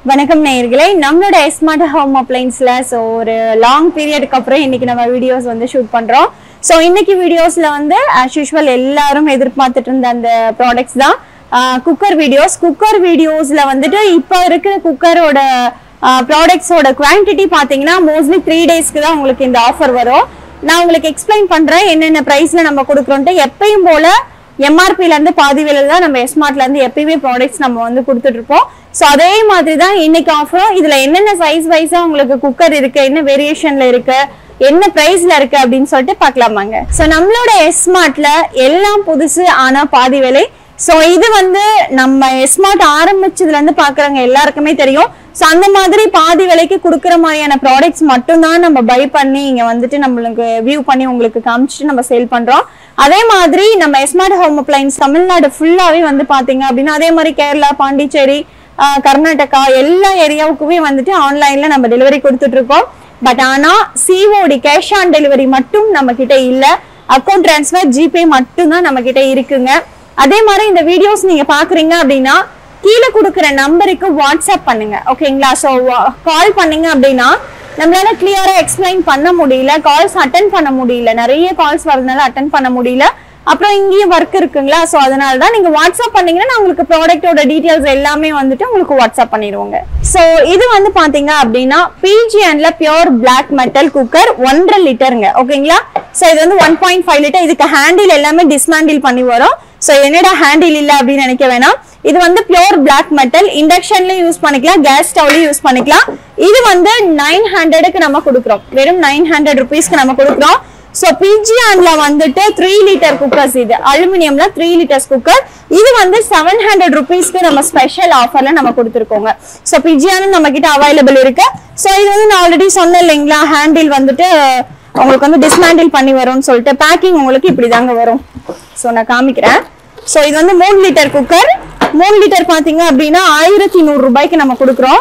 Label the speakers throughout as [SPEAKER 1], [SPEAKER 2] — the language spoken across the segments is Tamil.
[SPEAKER 1] வணக்கம் நேயர்களே நம்மளோட ஸ்மார்ட் ஹோம் அப்ளைன்ஸ்ல ஸோ ஒரு லாங் பீரியடுக்கு அப்புறம் இன்னைக்கு நம்ம வீடியோஸ் வந்து ஷூட் பண்றோம் ஸோ இன்னைக்கு வீடியோஸ்ல வந்து ஆஸ் யூஷுவல் எல்லாரும் எதிர்பார்த்துட்டு இருந்த அந்த ப்ராடக்ட்ஸ் தான் குக்கர் வீடியோஸ் குக்கர் வீடியோஸ்ல வந்துட்டு இப்போ இருக்கிற குக்கரோட ப்ராடக்ட்ஸோட குவான்டிட்டி பார்த்தீங்கன்னா மோஸ்ட்லி த்ரீ டேஸ்க்கு தான் உங்களுக்கு இந்த ஆஃபர் வரும் நான் உங்களுக்கு எக்ஸ்பிளைன் பண்றேன் என்னென்ன ப்ரைஸ்ல நம்ம கொடுக்குறோன்ட்டு எப்பயும் போல எம்ஆர்பில இருந்து பாதி விலையில தான் நம்ம எஸ்மார்ட்ல இருந்து எப்பயுமே ப்ராடக்ட்ஸ் நம்ம வந்து கொடுத்துட்டு இருப்போம் ஸோ அதே மாதிரி தான் இன்னைக்கு ஆஃபரும் இதுல என்னென்ன சைஸ் வைஸா உங்களுக்கு குக்கர் இருக்கு என்ன வேரியேஷன்ல இருக்கு என்ன பிரைஸ்ல இருக்கு அப்படின்னு சொல்லிட்டு பார்க்கலாமாங்க ஸோ நம்மளோட எஸ்மார்ட்ல எல்லாம் புதுசு ஆனா பாதி விலை ஸோ இது வந்து நம்ம எஸ்மார்ட் ஆரம்பிச்சதுல இருந்து பாக்குறவங்க எல்லாருக்குமே தெரியும் ஸோ அந்த மாதிரி பாதி விலைக்கு கொடுக்குற மாதிரியான ப்ராடக்ட்ஸ் மட்டும்தான் நம்ம பை பண்ணி இங்க வந்துட்டு நம்மளுக்கு வியூ பண்ணி உங்களுக்கு காமிச்சிட்டு நம்ம சேல் பண்றோம் அதே மாதிரி நம்ம எஸ்மார்ட் ஹோம் அப்ளைன்ஸ் தமிழ்நாடு ஃபுல்லாவே வந்து பாத்தீங்க அப்படின்னா அதே மாதிரி கேரளா பாண்டிச்சேரி ஆஹ் கர்நாடகா எல்லா ஏரியாவுக்குமே வந்துட்டு ஆன்லைன்ல நம்ம டெலிவரி கொடுத்துட்டு இருக்கோம் பட் ஆனா சிஓடி கேஷ் ஆன் டெலிவரி மட்டும் நம்ம கிட்ட இல்ல அக்கௌண்ட் டிரான்ஸ்ஃபர் ஜிபே மட்டும் தான் நம்ம கிட்ட இருக்குங்க அதே மாதிரி இந்த வீடியோஸ் நீங்க பாக்குறீங்க அப்படின்னா கீழே கொடுக்குற நம்பருக்கு வாட்ஸ்அப் பண்ணுங்க ஓகேங்களா ஸோ கால் பண்ணீங்க அப்படின்னா நம்மளால கிளியரா எக்ஸ்பிளைன் பண்ண முடியல கால்ஸ் அட்டன் பண்ண முடியல நிறைய கால்ஸ் வரதுனால அட்டன் பண்ண முடியல அப்புறம் இங்கேயும் ஒர்க் இருக்குங்களா ஸோ அதனால தான் நீங்க வாட்ஸ்அப் பண்ணீங்கன்னா நான் உங்களுக்கு ப்ராடக்ட்டோட டீட்டெயில்ஸ் எல்லாமே வந்துட்டு உங்களுக்கு வாட்ஸ்அப் பண்ணிடுவோங்க ஸோ இது வந்து பாத்தீங்க அப்படின்னா பிஜிஎன்ல பியோர் பிளாக் மெட்டல் குக்கர் ஒன்றரை லிட்டருங்க ஓகேங்களா ஸோ இது வந்து ஒன் பாயிண்ட் ஃபைவ் லிட்டர் இதுக்கு ஹேண்டில் எல்லாமே டிஸ்மேண்டில் பண்ணி வரும் ஸோ என்னடா ஹேண்டில் இல்லை அப்படின்னு நினைக்க வேணாம் இது வந்து பியோர் பிளாக் மெட்டல் இண்டக்ஷன்லயும் யூஸ் பண்ணிக்கலாம் கேஸ் ஸ்டவ்லயும் யூஸ் பண்ணிக்கலாம் இது வந்து நைன் ஹண்ட்ரடுக்கு நம்ம கொடுக்குறோம் வெறும் நைன் ஹண்ட்ரட் ருபீஸ்க்கு நம்ம கொடுக்குறோம் ஸோ பிஜிஆன்ல வந்துட்டு த்ரீ லிட்டர் குக்கர்ஸ் இது அலுமினியம்ல த்ரீ லிட்டர்ஸ் குக்கர் இது வந்து செவன் ஹண்ட்ரட் ருபீஸ்க்கு நம்ம ஸ்பெஷல் ஆஃபர்ல நம்ம கொடுத்துருக்கோங்க ஸோ பிஜிஆனும் நம்ம கிட்ட அவைலபிள் இருக்கு ஸோ இது வந்து நான் ஆல்ரெடி சொன்னேன் இல்லைங்களா ஹேண்டில் வந்துட்டு உங்களுக்கு வந்து டிஸ்மேண்டில் பண்ணி வரும்னு சொல்லிட்டு பேக்கிங் உங்களுக்கு இப்படி தாங்க வரும் ஸோ நான் காமிக்கிறேன் ஸோ இது வந்து மூணு லிட்டர் குக்கர் மூணு லிட்டர் பாத்தீங்க அப்படின்னா ஆயிரத்தி நூறு ரூபாய்க்கு நம்ம கொடுக்குறோம்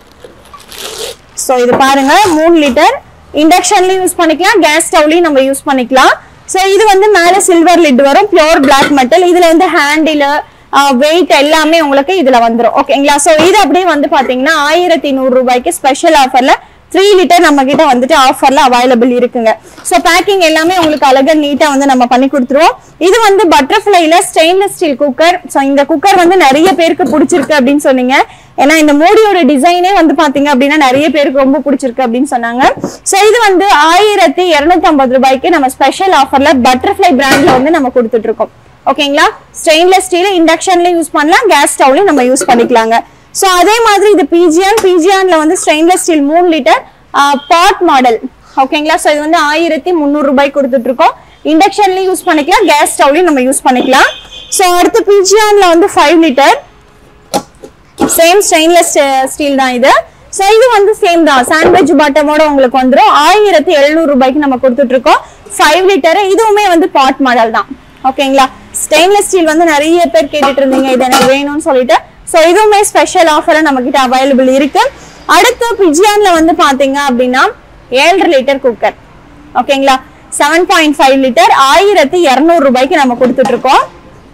[SPEAKER 1] ஸோ இது பாருங்க மூணு லிட்டர் இண்டக்ஷன்லயும் யூஸ் பண்ணிக்கலாம் கேஸ் ஸ்டவ்லயும் நம்ம யூஸ் பண்ணிக்கலாம் ஸோ இது வந்து மேல சில்வர் லிட் வரும் பியோர் பிளாக் மெட்டல் இதுல வந்து ஹேண்டில் வெயிட் எல்லாமே உங்களுக்கு இதுல வந்துரும் ஓகேங்களா ஸோ இது அப்படியே வந்து பாத்தீங்கன்னா ஆயிரத்தி நூறு ரூபாய்க்கு ஸ்பெஷல் ஆஃபர்ல த்ரீ லிட்டர் நம்ம கிட்ட வந்துட்டு ஆஃபர்ல அவைலபிள் இருக்குங்க ஸோ பேக்கிங் எல்லாமே உங்களுக்கு அழகா நீட்டா வந்து நம்ம பண்ணி கொடுத்துருவோம் இது வந்து பட்டர்ஃப்ளைல ஸ்டெயின்லெஸ் ஸ்டீல் குக்கர் ஸோ இந்த குக்கர் வந்து நிறைய பேருக்கு பிடிச்சிருக்கு அப்படின்னு சொன்னீங்க ஏன்னா இந்த மூடியோட டிசைனே வந்து பாத்தீங்க அப்படின்னா நிறைய பேருக்கு ரொம்ப பிடிச்சிருக்கு அப்படின்னு சொன்னாங்க ஸோ இது வந்து ஆயிரத்தி இருநூத்தி ஐம்பது ரூபாய்க்கு நம்ம ஸ்பெஷல் ஆஃபர்ல பட்டர்ஃப்ளை பிராண்ட்ல வந்து நம்ம கொடுத்துட்டு இருக்கோம் ஓகேங்களா ஸ்டெயின்லெஸ் ஸ்டீல் இண்டக்ஷன்லயும் யூஸ் பண்ணலாம் கேஸ் ஸ்டவ்லயும் நம்ம யூஸ் பண்ணிக்கலாங்க ஸோ அதே மாதிரி இது பிஜியான் பிஜியான்ல வந்து ஸ்டெயின்லெஸ் ஸ்டீல் மூணு லிட்டர் பாட் மாடல் ஓகேங்களா ஸோ இது வந்து ஆயிரத்தி முந்நூறு ரூபாய் கொடுத்துட்டு இருக்கோம் இண்டக்ஷன்லயும் யூஸ் பண்ணிக்கலாம் கேஸ் ஸ்டவ்லயும் நம்ம யூஸ் பண்ணிக்கலாம் ஸோ அடுத்து பிஜியான்ல வந்து five litre same stainless steel தான் இது ஸோ இது வந்து சேம் தான் சாண்ட்விச் பாட்டமோட உங்களுக்கு வந்துடும் ஆயிரத்தி எழுநூறு ரூபாய்க்கு நம்ம கொடுத்துட்டு இருக்கோம் ஃபைவ் லிட்டர் இதுவுமே வந்து பாட் மாடல் தான் ஓகேங்களா ஸ்டெயின்லெஸ் ஸ்டீல் வந்து நிறைய பேர் கேட்டுட்டு இருந்தீங்க இது எனக்கு வேணும்னு சொல்லிட்டு ஸோ இதுவுமே ஸ்பெஷல் ஆஃபர் நம்ம கிட்ட அவைலபிள் இருக்கு அடுத்து பிஜியான்ல வந்து பாத்தீங்க அப்படின்னா ஏழரை லிட்டர் குக்கர் ஓகேங்களா செவன் பாயிண்ட் ஃபைவ் லிட்டர் ஆயிரத்தி இரநூறு ரூபாய்க்கு நம்ம கொடுத்துட்டு இருக்கோம்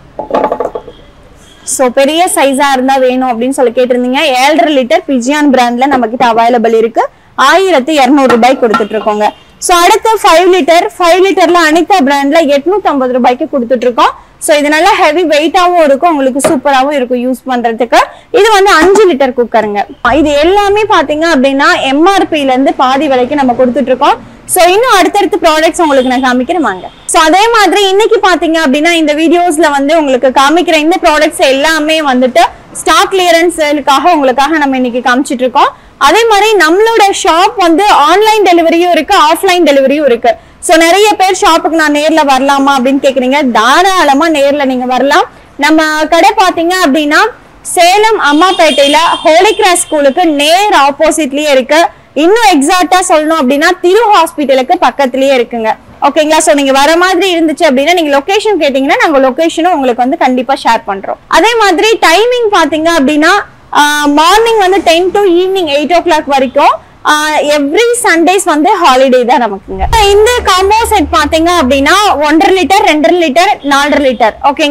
[SPEAKER 1] ஸோ பெரிய சைஸா இருந்தா வேணும் அப்படின்னு சொல்லி கேட்டிருந்தீங்க ஏழரை லிட்டர் பிஜியான் பிராண்ட்ல நம்ம கிட்ட அவைலபிள் இருக்கு ஆயிரத்தி இரநூறு ரூபாய்க்கு கொடுத்துட்டு இருக்கோங்க ஸோ அடுத்து ஃபைவ் லிட்டர் ஃபைவ் லிட்டர்ல அனிதா பிராண்ட்ல எட்நூத்தி ஐம்பது ரூபாய்க்கு கொடுத்துட்டு இருக்கோம் ஸோ இது நல்லா ஹெவி வெயிட்டாவும் இருக்கும் உங்களுக்கு சூப்பராகவும் இருக்கும் யூஸ் பண்றதுக்கு இது வந்து அஞ்சு லிட்டர் குக்கருங்க இது எல்லாமே பாத்தீங்க அப்படின்னா எம்ஆர்பில இருந்து பாதி விலைக்கு நம்ம கொடுத்துட்டு இருக்கோம் ஸோ இன்னும் அடுத்தடுத்த ப்ராடக்ட்ஸ் உங்களுக்கு நான் காமிக்கிறேன் வாங்க ஸோ அதே மாதிரி இன்னைக்கு பாத்தீங்க அப்படின்னா இந்த வீடியோஸ்ல வந்து உங்களுக்கு காமிக்கிற இந்த ப்ராடக்ட்ஸ் எல்லாமே வந்துட்டு ஸ்டாக் கிளியரன்ஸ் சேலுக்காக உங்களுக்காக நம்ம இன்னைக்கு காமிச்சிட்டு இருக்கோம் அதே மாதிரி நம்மளோட ஷாப் வந்து ஆன்லைன் டெலிவரியும் இருக்கு ஆஃப்லைன் டெலிவரியும் இருக்கு ஸோ நிறைய பேர் ஷாப்புக்கு நான் நேர்ல வரலாமா அப்படின்னு கேக்குறீங்க தாராளமா நேர்ல நீங்க வரலாம் நம்ம கடை பாத்தீங்க அப்படின்னா சேலம் அம்மாப்பேட்டையில ஹோலி கிராஸ் ஸ்கூலுக்கு நேர் ஆப்போசிட்லயே இருக்கு இன்னும் எக்ஸாக்டா சொல்லணும் அப்படின்னா திரு ஹாஸ்பிட்டலுக்கு பக்கத்துலயே இருக்குங்க ஓகேங்களா சோ நீங்க வர மாதிரி இருந்துச்சு அப்படின்னா நீங்க லொகேஷன் கேட்டீங்கன்னா நாங்க லொகேஷனும் உங்களுக்கு வந்து கண்டிப்பா ஷேர் பண்றோம் அதே மாதிரி டைமிங் பாத்தீங்க அப்படின்னா மார்னிங் வந்து ten to evening eight o'clock வரைக்கும் எவ்ரி சண்டேஸ் வந்து ஹாலிடே தான் நமக்குங்க இந்த காம்போ செட் பாத்தீங்க அப்படின்னா ஒன்றரை லிட்டர் ரெண்டரை லிட்டர் நாலரை லிட்டர் ஓகேங்களா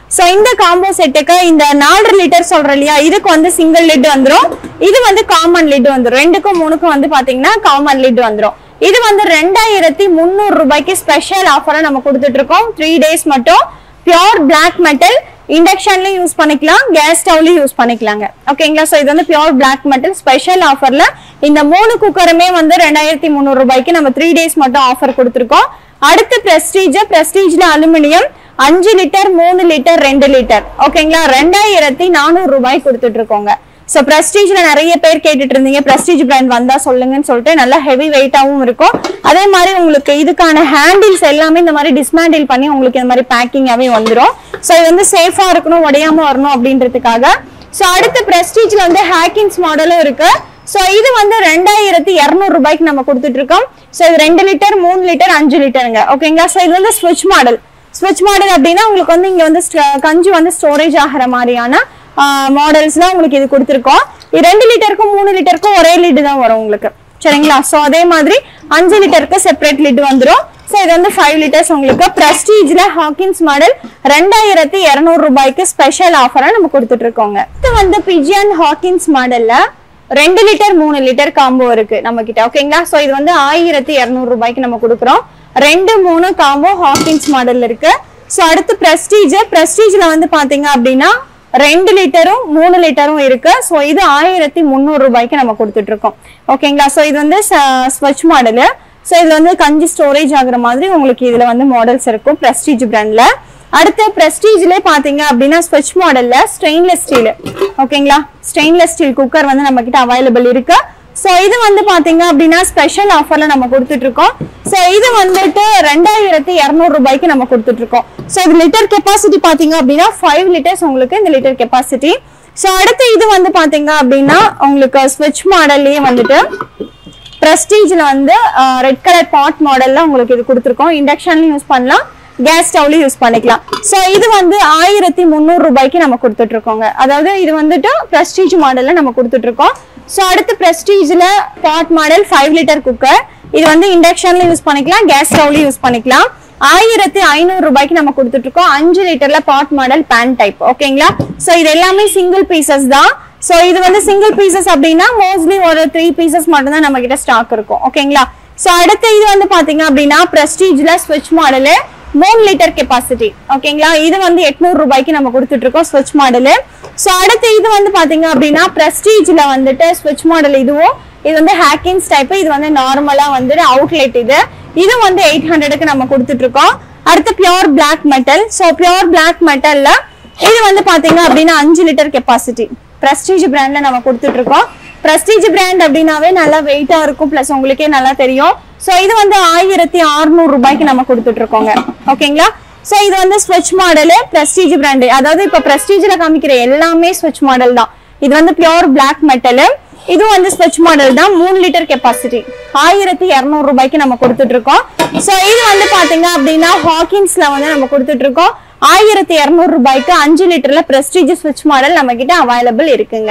[SPEAKER 1] ஸோ இந்த காம்போ செட்டுக்கு இந்த நாலரை லிட்டர் சொல்றேன் இல்லையா இதுக்கு வந்து சிங்கிள் லிட் வந்துரும் இது வந்து காமன் லிட் வந்துரும் ரெண்டுக்கும் மூணுக்கும் வந்து பாத்தீங்கன்னா காமன் லிட் வந்துரும் இது வந்து ரெண்டாயிரத்தி முந்நூறு ரூபாய்க்கு ஸ்பெஷல் ஆஃபரா நம்ம கொடுத்துட்டு இருக்கோம் த்ரீ டேஸ் மட்டும் பியோர் பிளாக் மெட்டல் இண்டக்ஷன்லயும் யூஸ் பண்ணிக்கலாம் கேஸ் ஸ்டவ்லயும் யூஸ் பண்ணிக்கலாங்க ஓகேங்களா ஸோ இது வந்து பியோர் பிளாக் மெட்டல் ஸ்பெஷல் ஆஃபர்ல இந்த மூணு குக்கருமே வந்து ரெண்டாயிரத்தி முந்நூறு ரூபாய்க்கு நம்ம த்ரீ டேஸ் மட்டும் ஆஃபர் கொடுத்துருக்கோம் அடுத்து பிரஸ்டீஜ் பிரஸ்டீஜ்ல அலுமினியம் அஞ்சு லிட்டர் மூணு லிட்டர் ரெண்டு லிட்டர் ஓகேங்களா ரெண்டாயிரத்தி நானூறு ரூபாய் கொடுத்துட்டு இருக்கோங்க ஸோ பிரஸ்டீஜ்ல நிறைய பேர் கேட்டுட்டு இருந்தீங்க பிரஸ்டீஜ் பிராண்ட் வந்தா சொல்லுங்கன்னு சொல்லிட்டு நல்லா ஹெவி வெயிட்டாவும் இருக்கும் அதே மாதிரி உங்களுக்கு இதுக்கான ஹேண்டில்ஸ் எல்லாமே இந்த மாதிரி டிஸ்மேண்டில் பண்ணி உங்களுக்கு இந்த மாதிரி பேக்கிங்காவே வந்துடும் ஸோ இது வந்து சேஃபா இருக்கணும் உடையாம வரணும் அப்படின்றதுக்காக ஸோ அடுத்து பிரஸ்டீஜ்ல வந்து ஹேக்கிங்ஸ் மாடலும் இருக்கு ஸோ இது வந்து ரெண்டாயிரத்தி இரநூறு ரூபாய்க்கு நம்ம கொடுத்துட்டு இருக்கோம் ஸோ இது ரெண்டு லிட்டர் மூணு லிட்டர் அஞ்சு லிட்டருங்க ஓகேங்களா ஸோ இது வந்து ஸ்விட்ச் மாடல் ஸ்விட்ச் மாடல் அப்படின்னா உங்களுக்கு வந்து இங்க வந்து ஸ்ட- கஞ்சி வந்து ஸ்டோரேஜ் ஆகிற மாதிரியான மாடல்ஸ் தான் உங்களுக்கு இது கொடுத்துருக்கோம் இது ரெண்டு லிட்டருக்கும் மூணு லிட்டருக்கும் ஒரே லிட் தான் வரும் உங்களுக்கு சரிங்களா ஸோ அதே மாதிரி அஞ்சு லிட்டருக்கு செப்பரேட் லிட் வந்துரும் ஸோ இது வந்து ஃபைவ் லிட்டர்ஸ் உங்களுக்கு பிரஸ்டீஜ்ல ஹாக்கின்ஸ் மாடல் ரெண்டாயிரத்தி இரநூறு ரூபாய்க்கு ஸ்பெஷல் ஆஃபரா நம்ம கொடுத்துட்டு இருக்கோங்க இது வந்து பிஜியன் ஹாக்கின்ஸ் மாடல்ல ரெண்டு லிட்டர் மூணு லிட்டர் காம்போ இருக்கு நம்ம கிட்ட ஓகேங்களா ஸோ இது வந்து ஆயிரத்தி இரநூறு ரூபாய்க்கு நம்ம கொடுக்குறோம் ரெண்டு மூணு காம்போ ஹாக்கின்ஸ் மாடல் இருக்கு ஸோ அடுத்து பிரஸ்டீஜ் பிரஸ்டீஜ்ல வந்து பாத்தீங்க அப்படின்னா ரெண்டு லிட்டரும் மூணு லிட்டரும் இருக்கு ஸோ இது ஆயிரத்தி முந்நூறு ரூபாய்க்கு நம்ம கொடுத்துட்டு இருக்கோம் ஓகேங்களா ஸோ இது வந்து ஸ்வச் மாடலு ஸோ இதுல வந்து கஞ்சி ஸ்டோரேஜ் ஆகுற மாதிரி உங்களுக்கு இதுல வந்து மாடல்ஸ் இருக்கும் பிரஸ்டீஜ் பிராண்ட்ல அடுத்து பிரஸ்டீஜ்ல பாத்தீங்க அப்படின்னா ஸ்வச் மாடல்ல ஸ்டெயின்லெஸ் ஸ்டீல் ஓகேங்களா ஸ்டெயின்லெஸ் ஸ்டீல் குக்கர் வந்து நம்ம கிட்ட அவைலபிள் இருக்கு ஸோ இது வந்து பாத்தீங்க அப்படின்னா ஸ்பெஷல் ஆஃபர்ல நம்ம கொடுத்துட்டு இருக்கோம் ஸோ இது வந்துட்டு ரெண்டாயிரத்தி இரநூறு ரூபாய்க்கு நம்ம கொடுத்துட்டு இருக்கோம் ஸோ இது லிட்டர் கெப்பாசிட்டி பாத்தீங்க அப்படின்னா ஃபைவ் லிட்டர்ஸ் உங்களுக்கு இந்த லிட்டர் கெப்பாசிட்டி ஸோ அடுத்து இது வந்து பாத்தீங்க அப்படின்னா உங்களுக்கு ஸ்விட்ச் மாடல்லயே வந்துட்டு பிரஸ்டீஜ்ல வந்து ரெட் கலர் பாட் மாடல்ல உங்களுக்கு இது கொடுத்துருக்கோம் இண்டக்ஷன்லயும் யூஸ் பண்ணலாம் கேஸ் ஸ்டவ்லயும் யூஸ் பண்ணிக்கலாம் ஸோ இது வந்து ஆயிரத்தி முந்நூறு ரூபாய்க்கு நம்ம கொடுத்துட்டு இருக்கோங்க அதாவது இது வந்துட்டு பிரஸ்டீஜ் மாடல்ல நம்ம கொடுத்துட்டு இருக்கோம் ஸோ அடுத்து பிரஸ்டீஜ்ல pot model five litre cooker இது வந்து இண்டக்ஷன்ல யூஸ் பண்ணிக்கலாம் கேஸ் ஸ்டவ்லயும் யூஸ் பண்ணிக்கலாம் ஆயிரத்தி ஐநூறு ரூபாய்க்கு நம்ம கொடுத்துட்டு இருக்கோம் அஞ்சு லிட்டர்ல பாட் மாடல் பேன் டைப் ஓகேங்களா சோ இது எல்லாமே சிங்கிள் பீசஸ் தான் சோ இது வந்து சிங்கிள் பீசஸ் அப்படின்னா மோஸ்ட்லி ஒரு த்ரீ பீசஸ் மட்டும் தான் நம்ம கிட்ட ஸ்டாக் இருக்கும் ஓகேங்களா சோ அடுத்து இது வந்து பாத்தீங்க அப்படின்னா பிரஸ்டீஜ்ல ஸ்விட்ச் மாடலு மூணு லிட்டர் கெப்பாசிட்டி ஓகேங்களா இது வந்து எட்நூறு ரூபாய்க்கு நம்ம கொடுத்துட்டு இருக்கோம் ஸ்விட்ச் மாடலு சோ அடுத்து இது வந்து பாத்தீங்க அப்படின்னா பிரஸ்டீஜ்ல வந்துட்டு ஸ்விட்ச் மாடல் இதுவும் இது வந்து ஹேக்கிங்ஸ் டைப் இது வந்து நார்மலா வந்துட்டு அவுட்லெட் இது இது வந்து எயிட் ஹண்ட்ரடுக்கு நம்ம கொடுத்துட்டு இருக்கோம் அடுத்து pure black metal so pure black மெட்டல்ல இது வந்து பாத்தீங்க அப்படின்னா அஞ்சு லிட்டர் கெப்பாசிட்டி பிரஸ்டீஜ் பிராண்ட்ல நம்ம கொடுத்துட்டு இருக்கோம் பிரஸ்டீஜ் பிராண்ட் அப்படின்னாவே நல்லா வெயிட்டா இருக்கும் பிளஸ் உங்களுக்கே நல்லா தெரியும் ஸோ இது வந்து ஆயிரத்தி அறுநூறு ரூபாய்க்கு நம்ம கொடுத்துட்டு இருக்கோங்க ஓகேங்களா ஸோ இது வந்து ஸ்விட்ச் மாடலு பிரஸ்டீஜ் பிராண்டு அதாவது இப்போ பிரஸ்டீஜ்ல காமிக்கிற எல்லாமே ஸ்விட்ச் மாடல் தான் இது வந்து பியோர் பிளாக் மெட்டலு இது வந்து ஸ்விட்ச் மாடல் தான் மூணு லிட்டர் கெப்பாசிட்டி ஆயிரத்தி இரநூறு ரூபாய்க்கு நம்ம கொடுத்துட்டு இருக்கோம் ஸோ இது வந்து பாத்தீங்க அப்படின்னா ஹாக்கின்ஸ்ல வந்து நம்ம கொடுத்துட்டு இருக்கோம் ஆயிரத்தி இரநூறு ரூபாய்க்கு அஞ்சு லிட்டர்ல பிரஸ்டீஜ் ஸ்விட்ச் மாடல் நம்ம கிட்ட அவைலபிள் இருக்குங்க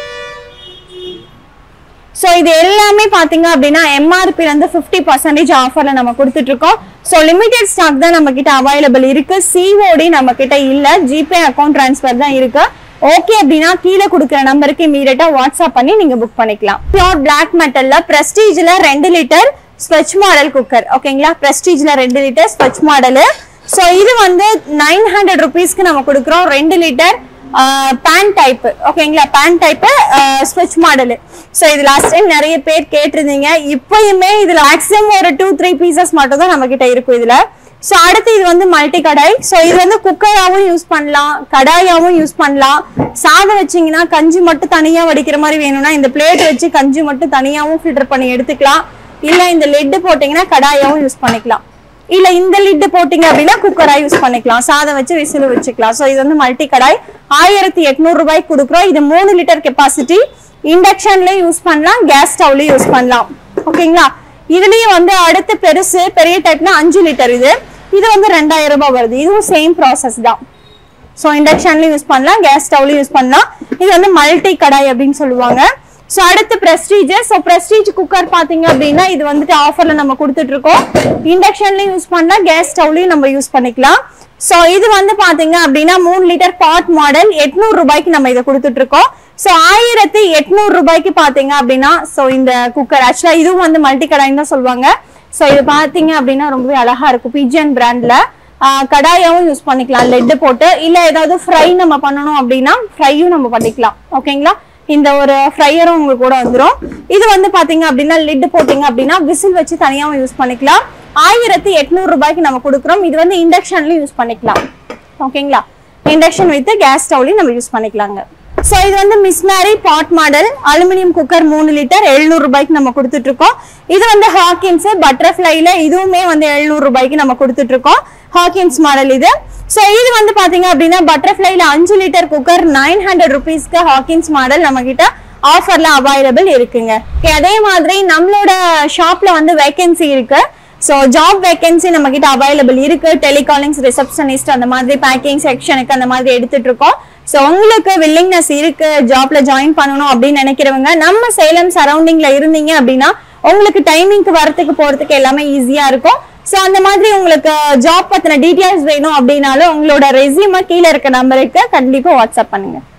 [SPEAKER 1] ஸோ இது எல்லாமே பாத்தீங்க அப்படின்னா எம்ஆர்பி வந்து ஃபிஃப்டி பர்சன்டேஜ் ஆஃபர்ல நம்ம கொடுத்துட்டு இருக்கோம் ஸோ லிமிடெட் ஸ்டாக் தான் நம்ம கிட்ட அவைலபிள் இருக்கு சிஓடி நம்ம கிட்ட இல்ல ஜிபே அக்கௌண்ட் ட்ரான்ஸ்ஃபர் தான் இருக்கு ஓகே அப்படின்னா கீழே கொடுக்குற நம்பருக்கு இமீடியட்டா வாட்ஸ்அப் பண்ணி நீங்க புக் பண்ணிக்கலாம் பியோர் பிளாக் மெட்டல்ல பிரஸ்டீஜ்ல ரெண்டு லிட்டர் ஸ்வெச் மாடல் குக்கர் ஓகேங்களா பிரஸ்டீஜ்ல ரெண்டு லிட்டர் ஸ்வெச் மாடலு ஸோ இது வந்து நைன் ஹண்ட்ரட் ருபீஸ்க்கு நம்ம கொடுக்குறோம் ரெண்டு லிட்டர் பேன் டைப் ஓகேங்களா பேன் டைப் ஸ்விட்ச் மாடலு ஸோ இது லாஸ்ட் டைம் நிறைய பேர் கேட்டிருந்தீங்க இப்பயுமே இதுல மேக்ஸிமம் ஒரு டூ த்ரீ பீசஸ் மட்டும் தான் நம்ம கிட்ட இருக்கும் இதுல ஸோ அடுத்து இது வந்து மல்டி கடாய் ஸோ இது வந்து குக்கராகவும் யூஸ் பண்ணலாம் கடாயாவும் யூஸ் பண்ணலாம் சாதம் வச்சீங்கன்னா கஞ்சி மட்டும் தனியா வடிக்கிற மாதிரி வேணும்னா இந்த பிளேட் வச்சு கஞ்சி மட்டும் தனியாவும் ஃபில்டர் பண்ணி எடுத்துக்கலாம் இல்ல இந்த லெட் போட்டீங்கன்னா கடாயாவும் யூஸ் பண்ணிக்கலாம் இல்ல இந்த லிட் போட்டீங்க அப்படின்னா குக்கரா யூஸ் பண்ணிக்கலாம் சாதம் வச்சு விசில் வச்சுக்கலாம் சோ இது வந்து மல்டி கடாய் ஆயிரத்தி எட்நூறு ரூபாய்க்கு கொடுக்குறோம் இது மூணு லிட்டர் கெப்பாசிட்டி இண்டக்ஷன்லயும் யூஸ் பண்ணலாம் கேஸ் ஸ்டவ்லயும் யூஸ் பண்ணலாம் ஓகேங்களா இதுலயும் வந்து அடுத்து பெருசு பெரிய டைப்னா அஞ்சு லிட்டர் இது இது வந்து ரெண்டாயிரம் ரூபாய் வருது இதுவும் சேம் ப்ராசஸ் தான் ஸோ இண்டக்ஷன்லயும் யூஸ் பண்ணலாம் கேஸ் ஸ்டவ்லயும் யூஸ் பண்ணலாம் இது வந்து மல்டி கடாய் அப்படின்னு சொல்லுவாங்க ஸோ அடுத்து பிரஸ்டீஜ் ஸோ பிரஸ்டீஜ் குக்கர் பாத்தீங்க அப்படின்னா இது வந்துட்டு ஆஃபர்ல நம்ம கொடுத்துட்டு இருக்கோம் இண்டக்ஷன்லயும் யூஸ் பண்ணலாம் கேஸ் ஸ்டவ்லயும் நம்ம யூஸ் பண்ணிக்கலாம் ஸோ இது வந்து பாத்தீங்க அப்படின்னா மூணு லிட்டர் பாட் மாடல் எட்நூறு ரூபாய்க்கு நம்ம இதை கொடுத்துட்டு இருக்கோம் ஸோ ஆயிரத்தி எட்நூறு ரூபாய்க்கு பாத்தீங்க அப்படின்னா ஸோ இந்த குக்கர் ஆக்சுவலா இதுவும் வந்து மல்டி கடாயின்னு தான் சொல்லுவாங்க ஸோ இது பாத்தீங்க அப்படின்னா ரொம்பவே அழகா இருக்கும் பிஜியன் பிராண்ட்ல கடாயாவும் யூஸ் பண்ணிக்கலாம் லெட் போட்டு இல்ல ஏதாவது ஃப்ரை நம்ம பண்ணணும் அப்படின்னா ஃப்ரையும் நம்ம பண்ணிக்கலாம் ஓகேங்களா இந்த ஒரு ஃப்ரையரும் உங்களுக்கு கூட வந்துரும் இது வந்து பாத்தீங்க அப்படின்னா லிட் போட்டீங்க அப்படின்னா விசில் வச்சு தனியாவும் யூஸ் பண்ணிக்கலாம் ஆயிரத்தி எட்நூறு ரூபாய்க்கு நம்ம கொடுக்குறோம் இது வந்து இண்டக்ஷன்லயும் யூஸ் பண்ணிக்கலாம் ஓகேங்களா இண்டக்ஷன் வித் கேஸ் ஸ்டவ்லையும் நம்ம யூஸ் பண்ணிக்கலாங்க ஸோ இது வந்து Miss Mary pot model aluminium cooker மூணு லிட்டர் எழுநூறு ரூபாய்க்கு நம்ம கொடுத்துட்டு இருக்கோம் இது வந்து ஹாக்கின்ஸ் பட்டர்ஃப்ளைல இதுவுமே வந்து எழுநூறு ரூபாய்க்கு நம்ம கொடுத்துட்டு இருக்கோம் ஹாக்கின்ஸ் மாடல் இது ஸோ இது வந்து பாத்தீங்க அப்படின்னா பட்டர்ஃப்ளைல அஞ்சு லிட்டர் குக்கர் நைன் ஹண்ட்ரட் ருபீஸ்க்கு ஹாக்கின்ஸ் மாடல் நம்ம கிட்ட ஆஃபர்ல அவைலபிள் இருக்குங்க Okay, அதே மாதிரி நம்மளோட ஷாப்ல வந்து வேகன்சி இருக்கு ஸோ ஜாப் வேகன்சி நம்ம கிட்ட அவைலபிள் இருக்கு டெலிகாலிங்ஸ் ரிசப்ஷனிஸ்ட் அந்த மாதிரி பேக்கிங் செக்ஷனுக்கு அந்த மாதிரி எடுத்துட்டு இருக்கோம் ஸோ உங்களுக்கு வில்லிங்னஸ் இருக்கு ஜாப்ல ஜாயின் பண்ணணும் அப்படின்னு நினைக்கிறவங்க நம்ம சேலம் சரௌண்டிங்ல இருந்தீங்க அப்படின்னா உங்களுக்கு டைமிங்க்கு வரத்துக்கு போறதுக்கு எல்லாமே ஈஸியா இருக்கும் ஸோ அந்த மாதிரி உங்களுக்கு ஜாப் பத்தின டீட்டெயில்ஸ் வேணும் அப்படின்னாலும் உங்களோட ரெசியூமை கீழே இருக்க நம்பருக்கு கண்டிப்பா வாட்ஸ்அப் பண்ணுங்க